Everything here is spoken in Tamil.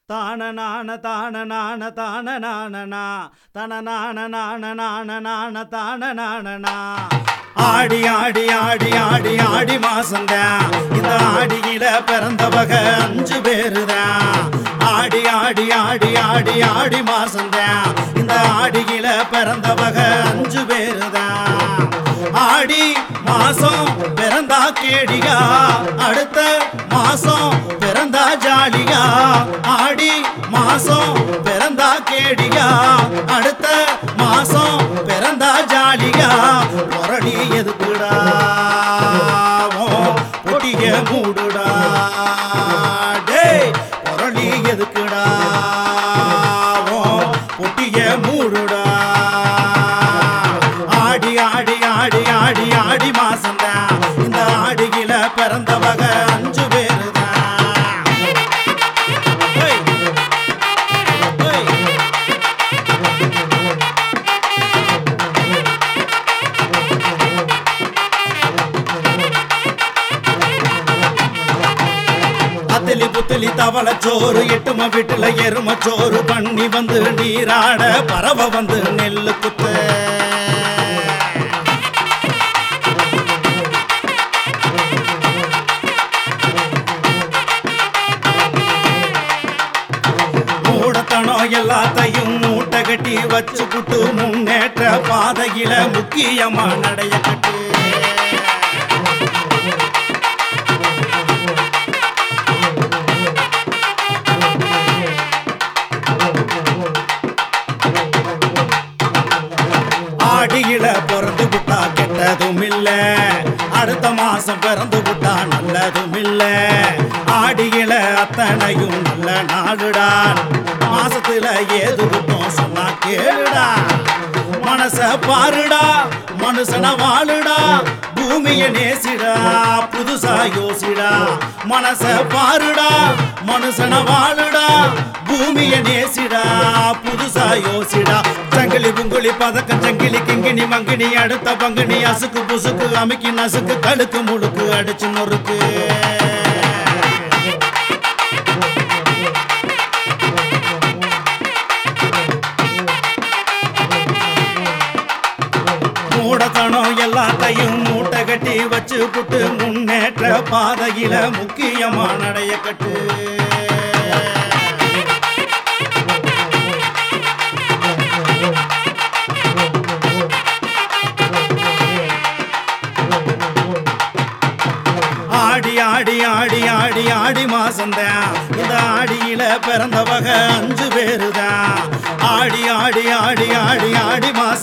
தான நான தான நான தான நானனா தன நான நான நான நான தான நானனா ஆடி ஆடி ஆடி ஆடி ஆடி மாசம்தான் இந்த ஆடியில பிறந்தவக அஞ்சு பேருதான் ஆடி ஆடி ஆடி ஆடி ஆடி மாசம்தான் இந்த ஆடியில பிறந்தவக அஞ்சு பேருதான் ஆடி மாசம் பிறந்தா கேடியா அடுத்த மாசம் பிறந்தா ஜாலியா ஆடி மாசம் பிறந்தா கேடியா அடுத்த மாசம் பிறந்தா ஜாலியா முரடி எதுக்குடா உன் பொட்டிய மூடுடா டேய் முரளி எதுக்குடா உன் பொட்டிய மூடுடா ஆடி ஆடி ஆடி ஆடி ஆடி மாசம்தான் இந்த ஆடியில பிறந்தவக அஞ்சு பேருதான் ஹேய். ஹேய். அத்திலி புத்திலி தவள சோறு எட்டும வீட்டுல எரும சோறு பண்ணி வந்து நீராட பறவை வந்து நெல்லு குத்த மூடத்தனம் எல்லாத்தையும் மூட்டை கட்டி வச்சு புட்டு முன்னேற்ற பாதையில முக்கியமா நடைய கட்டு ஆடியில பிறந்து விட்டா கெட்டதும் இல்ல அடுத்த மாசம் பிறந்து விட்டா நல்லதும் இல்ல ஆடியில அத்தனையும் நல்ல நாளுடா மாசத்துல ஏது விட்டோம் சொன்னா கேளுடா மனச பாருடா மனுஷன வாழுடா பூமிய நேசிடா புதுசா யோசிடா மனச பாருடா மனுஷன வாழுடா பூமிய நேசிடா புதுசா யோசிடா சங்கிலி புங்குலி பதக்கம் சங்கிலி கிங்கினி மங்கினி அடுத்த பங்குனி அசுக்கு புசுக்கு அமுக்கி நசுக்கு கழுக்கு முழுக்கு அடிச்சு நொறுக்கு மூடத்தனம் எல்லாத்தையும் மூட்டை கட்டி வச்சு புட்டு முன்னேற்ற பாதையில முக்கியமா நடைய கட்டு ஆடி ஆடி ஆடி ஆடி ஆடி மாசம்தான் இந்த ஆடியில பிறந்தவக அஞ்சு பேருதான் ஆடி ஆடி ஆடி ஆடி ஆடி மாசம்